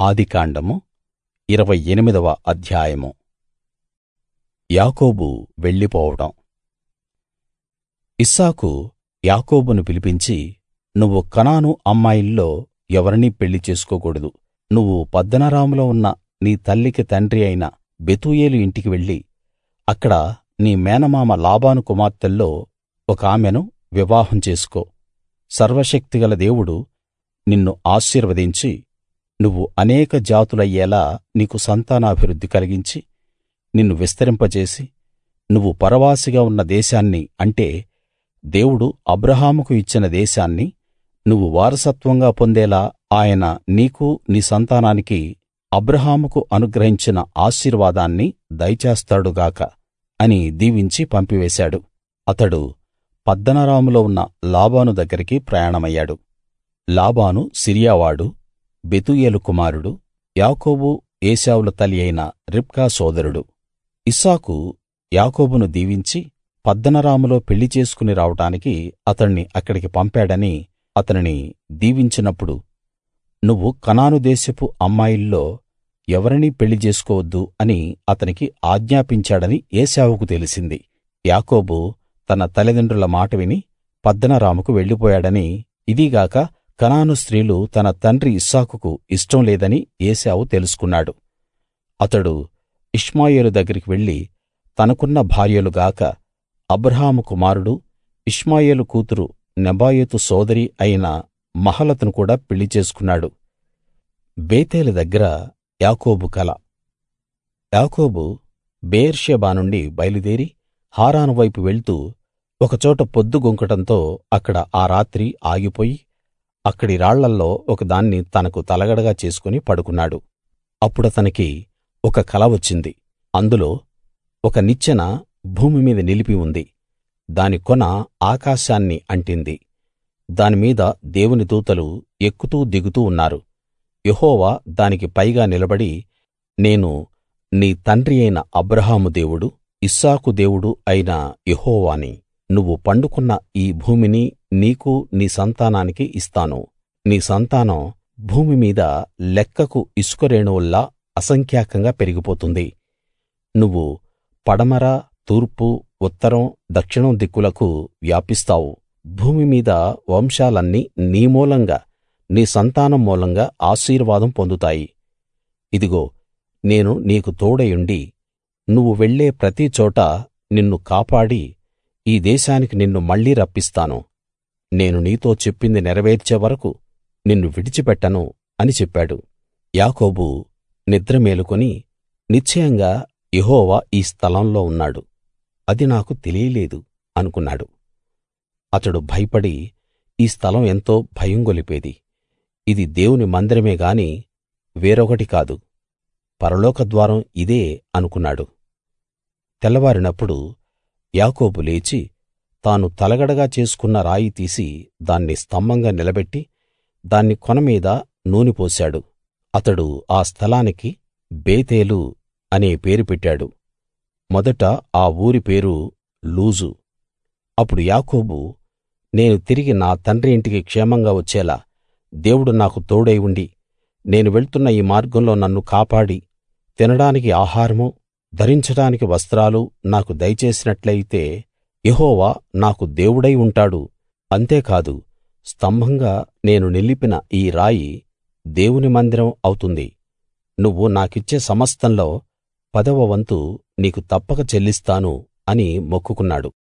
ఆదికాండము ఇరవై ఎనిమిదవ అధ్యాయము యాకోబు వెళ్ళిపోవడం ఇస్సాకు యాకోబును పిలిపించి నువ్వు కనాను అమ్మాయిల్లో ఎవరినీ పెళ్లి చేసుకోకూడదు నువ్వు పద్దనరాములో ఉన్న నీ తల్లికి తండ్రి అయిన బెతూయేలు ఇంటికి వెళ్ళి అక్కడ నీ మేనమామ లాబాను కుమార్తెల్లో ఒకామెను వివాహం చేసుకో సర్వశక్తిగల దేవుడు నిన్ను ఆశీర్వదించి నువ్వు అనేక జాతులయ్యేలా నీకు సంతానాభివృద్ధి కలిగించి నిన్ను విస్తరింపజేసి నువ్వు పరవాసిగా ఉన్న దేశాన్ని అంటే దేవుడు అబ్రాహాముకు ఇచ్చిన దేశాన్ని నువ్వు వారసత్వంగా పొందేలా ఆయన నీకూ నీ సంతానానికి అబ్రాహాముకు అనుగ్రహించిన ఆశీర్వాదాన్ని దయచేస్తాడు గాక అని దీవించి పంపివేశాడు అతడు పద్దనరాములో ఉన్న లాబాను దగ్గరికి ప్రయాణమయ్యాడు లాబాను సిరియావాడు బెతూయేలు కుమారుడు యాకోబు ఏశావుల తల్లి అయిన రిబ్కా సోదరుడు ఇస్సాకు యాకోబును దీవించి పద్దనరాములో పెళ్లి చేసుకుని రావడానికి అతణ్ణి అక్కడికి పంపాడని అతనిని దీవించినప్పుడు నువ్వు కనాను దేశపు అమ్మాయిల్లో ఎవరినీ పెళ్లి చేసుకోవద్దు అని అతనికి ఆజ్ఞాపించాడని ఏశావుకు తెలిసింది యాకోబు తన తల్లిదండ్రుల మాట విని పద్దనరాముకు వెళ్ళిపోయాడని ఇదీగాక కనాను స్త్రీలు తన తండ్రి ఇస్సాకుకు ఇష్టం లేదని ఏశావు తెలుసుకున్నాడు అతడు ఇష్మాయేలు దగ్గరికి వెళ్లి తనకున్న భార్యలు గాక అబ్రాహాము కుమారుడు ఇష్మాయేలు కూతురు నెబాయోతు సోదరి అయిన మహలతును కూడా పెళ్లి చేసుకున్నాడు బేతేలు దగ్గర యాకోబు కల యాకోబు బెయేర్షెబా నుండి బయలుదేరి హారాను వైపు వెళ్తూ ఒకచోట పొద్దుగుంకటంతో అక్కడ ఆ రాత్రి ఆగిపోయి అక్కడి రాళ్లల్లో ఒకదాన్ని తనకు తలగడగా చేసుకుని పడుకున్నాడు అప్పుడతనికి ఒక కల వచ్చింది అందులో ఒక నిచ్చెన భూమి మీద నిలిపి ఉంది దాని కొన ఆకాశాన్ని అంటింది దానిమీద దేవుని దూతలు ఎక్కుతూ దిగుతూ ఉన్నారు యెహోవా దానికి పైగా నిలబడి నేను నీ తండ్రి అయిన అబ్రాహాము దేవుడు ఇస్సాకు దేవుడు అయిన యెహోవాని నువ్వు పండుకున్న ఈ భూమిని నీకు నీ సంతానానికి ఇస్తాను నీ సంతానం భూమి మీద లెక్కకు ఇసుక రేణువుల్లా అసంఖ్యాకంగా పెరిగిపోతుంది నువ్వు పడమర తూర్పు ఉత్తరం దక్షిణం దిక్కులకు వ్యాపిస్తావు భూమి మీద వంశాలన్నీ నీ మూలంగా నీ సంతానం మూలంగా ఆశీర్వాదం పొందుతాయి ఇదిగో నేను నీకు తోడయుండి నువ్వు వెళ్ళే ప్రతి చోటా నిన్ను కాపాడి ఈ దేశానికి నిన్ను మళ్ళీ రప్పిస్తాను నేను నీతో చెప్పింది నెరవేర్చే వరకు నిన్ను విడిచిపెట్టను అని చెప్పాడు యాకోబు నిద్ర మేలుకుని నిశ్చయంగా యెహోవా ఈ స్థలంలో ఉన్నాడు అది నాకు తెలియలేదు అనుకున్నాడు అతడు భయపడి ఈ స్థలం ఎంతో భయం గొలిపేది ఇది దేవుని మందిరమే గాని వేరొకటి కాదు పరలోక ద్వారం ఇదే అనుకున్నాడు తెల్లవారినప్పుడు యాకోబు లేచి తాను తలగడగా చేసుకున్న రాయి తీసి దాన్ని స్తంభంగా నిలబెట్టి దాన్ని కొన మీద నూనె పోశాడు అతడు ఆ స్థలానికి బేతేలు అనే పేరు పెట్టాడు మొదట ఆ ఊరి పేరు లూజు అప్పుడు యాకోబు నేను తిరిగి నా తండ్రి ఇంటికి క్షేమంగా వచ్చేలా దేవుడు నాకు తోడై ఉండి నేను వెళ్తున్న ఈ మార్గంలో నన్ను కాపాడి తినడానికి ఆహారము ధరించడానికి వస్త్రాలు నాకు దయచేసినట్లయితే యెహోవా నాకు దేవుడై ఉంటాడు అంతేకాదు స్తంభంగా నేను నిలిపిన ఈ రాయి దేవుని మందిరం అవుతుంది నువ్వు నాకిచ్చే సమస్తంలో పదవ వంతు నీకు తప్పక చెల్లిస్తాను అని మొక్కుకున్నాడు